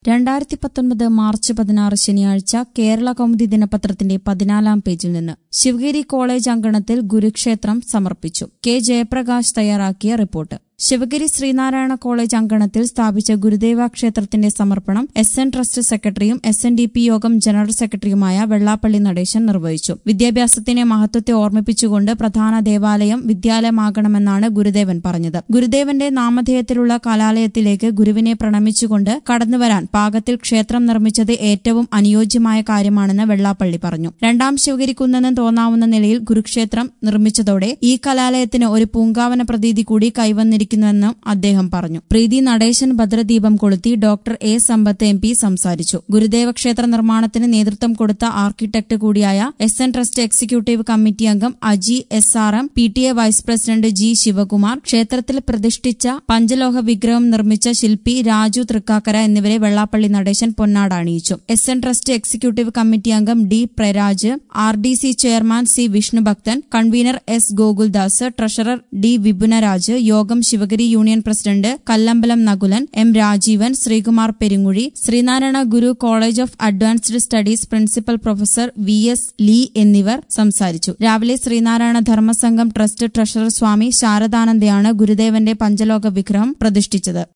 രണ്ടായിരത്തി പത്തൊൻപത് മാർച്ച് പതിനാറ് ശനിയാഴ്ച കേരള കൗമുദി ദിനപത്രത്തിന്റെ പതിനാലാം പേജിൽ നിന്ന് ശിവഗിരി കോളേജ് അങ്കണത്തിൽ ഗുരുക്ഷേത്രം സമർപ്പിച്ചു കെ ജയപ്രകാശ് തയ്യാറാക്കിയ റിപ്പോർട്ട് ശിവഗിരി ശ്രീനാരായണ കോളേജ് അങ്കണത്തിൽ സ്ഥാപിച്ച ഗുരുദേവ ക്ഷേത്രത്തിന്റെ സമർപ്പണം എസ് എൻ ട്രസ്റ്റ് സെക്രട്ടറിയും എസ് എൻ ഡി പി യോഗം ജനറൽ സെക്രട്ടറിയുമായ വെള്ളാപ്പള്ളി നടേശൻ നിർവഹിച്ചു വിദ്യാഭ്യാസത്തിന്റെ മഹത്വത്തെ ഓർമ്മിപ്പിച്ചുകൊണ്ട് പ്രധാന ദേവാലയം വിദ്യാലയമാകണമെന്നാണ് ഗുരുദേവൻ പറഞ്ഞത് ഗുരുദേവന്റെ നാമധേയത്തിലുള്ള കലാലയത്തിലേക്ക് ഗുരുവിനെ പ്രണമിച്ചുകൊണ്ട് കടന്നുവരാൻ പാകത്തിൽ ക്ഷേത്രം നിർമ്മിച്ചത് ഏറ്റവും അനുയോജ്യമായ കാര്യമാണെന്ന് വെള്ളാപ്പള്ളി പറഞ്ഞു രണ്ടാം ശിവഗിരിക്കുന്നെന്ന് തോന്നാവുന്ന നിലയിൽ ഗുരുക്ഷേത്രം നിർമ്മിച്ചതോടെ ഈ കലാലയത്തിന് ഒരു പൂങ്കാവന പ്രതീതി കൂടി കൈവന്നിരിക്കുന്നുവെന്നും അദ്ദേഹം പറഞ്ഞു പ്രീതി നടേശൻ ഭദ്രദീപം കൊളുത്തി doctor A Sampath M P സംസാരിച്ചു ഗുരുദേവ ക്ഷേത്ര നിർമ്മാണത്തിന് നേതൃത്വം കൊടുത്ത ആർക്കിടെക്ട് കൂടിയായ S N trust executive committee അംഗം Aji S R M P T A vice president G Sivakumar ക്ഷേത്രത്തിൽ പ്രതിഷ്ഠിച്ച പഞ്ചലോഹ വിഗ്രഹം നിർമ്മിച്ച ശില്പി രാജു തൃക്കാക്കര എന്നിവരെ വെള്ളാപ്പള്ളി നടേശൻ പൊന്നാട അണിയിച്ചു S N trust executive committee അംഗം D Praraj R D C chairman C Vishnubhakthan convener S Gokuldas treasurer D Vipunaraj യോഗം Sivagiri union president Kallambalam Nakulan M Rajeevan Sreekumar Perunguzhi Sreenarayana Guru college of advanced studies principal professor V S Lee എന്നിവർ സംസാരിച്ചു രാവിലെ ശ്രീനാരായണ ധർമ്മസംഘം ട്രസ്റ്റ് ട്രഷറർ സ്വാമി ശാരദാനന്ദയാണ് ഗുരുദേവന്റെ പഞ്ചലോക വിഗ്രഹം പ്രതിഷ്ഠിച്ചത്